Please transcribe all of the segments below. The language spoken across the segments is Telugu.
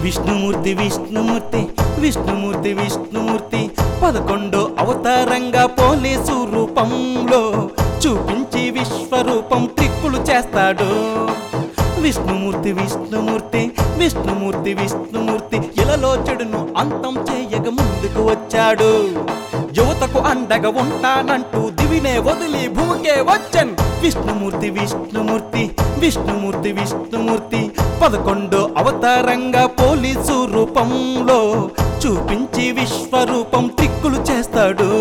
విష్ణుమూర్తి విష్ణుమూర్తి విష్ణుమూర్తి విష్ణుమూర్తి పదకొండో అవతారంగా పోలీసు రూపంలో చూపించి విశ్వరూపం ట్రిక్కులు చేస్తాడు విష్ణుమూర్తి విష్ణుమూర్తి విష్ణుమూర్తి విష్ణుమూర్తి ఇలలో చెడును అంతం చేయగ ముందుకు వచ్చాడు యువతకు అండగా ఉంటానంటూ దివినే వదిలి భూమికే వచ్చన్ విష్ణుమూర్తి విష్ణుమూర్తి విష్ణుమూర్తి విష్ణుమూర్తి పదకొండో అవతారంగా పోలీసు రూపంలో చూపించి విశ్వరూపం ట్రిక్కులు చేస్తాడు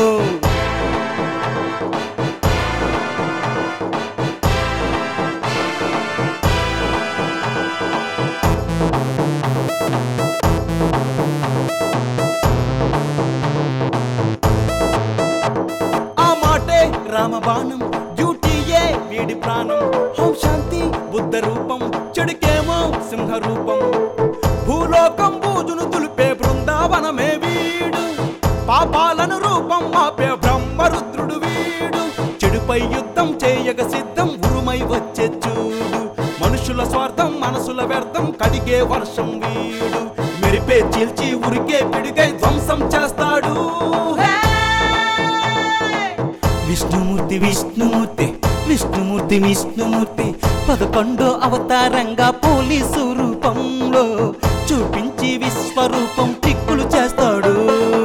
ఆ మాటే రామబాణం డ్యూటీయే వీడి ప్రాణం హోం శాంతి బుద్ధ రూపం చెడుకేమో సింహ రూపం భూలోకం బూజును తులిపే బృందావనమే వీడు పాపాలను రూపం మాపే బ్రహ్మరుద్రుడు వీడు చెడుపై యుద్ధం చేయగ సిద్ధం ఉరుమై వచ్చే చూడు మనుషుల స్వార్థం మనసుల వ్యర్థం కడిగే వర్షం వీడు మెరిపే చీల్చి ఉరికే పిడిగై ధ్వంసం చేస్తాడు హే! విష్ణుమూర్తి విష్ణుమూర్తి విష్ణుమూర్తి విష్ణుమూర్తి పదకొండో అవతారంగా పోలీసు రూపంలో చూపించి విశ్వరూపం టిక్కులు చేస్తాడు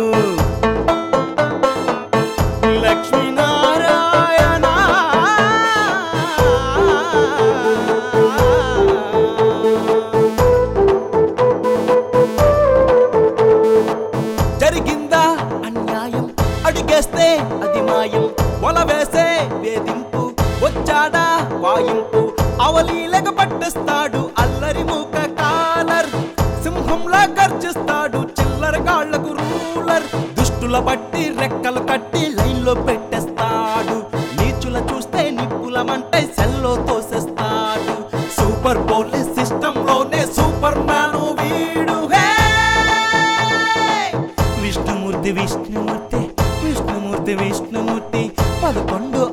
లక్ష్మీనారాయణ జరిగిందా అన్యాయం అడిగేస్తే అది మాయం వల వేసే వేధింపు వచ్చాడా వాయింపు అవలీలగ పట్టేస్తాడు అల్లరి మూక కాలర్ సింహంలా గర్జిస్తాడు చిల్లర కాళ్లకు రూలర్ దుష్టుల బట్టి రెక్కలు కట్టి లైన్లో పెట్టేస్తాడు నీచుల చూస్తే నిప్పుల మంటై సెల్లో తోసేస్తాడు సూపర్ పోలీస్ సిస్టమ్ లోనే సూపర్ మ్యాను వీడు హే! విష్ణుమూర్తి విష్ణుమూర్తి విష్ణుమూర్తి విష్ణుమూర్తి పదకొండు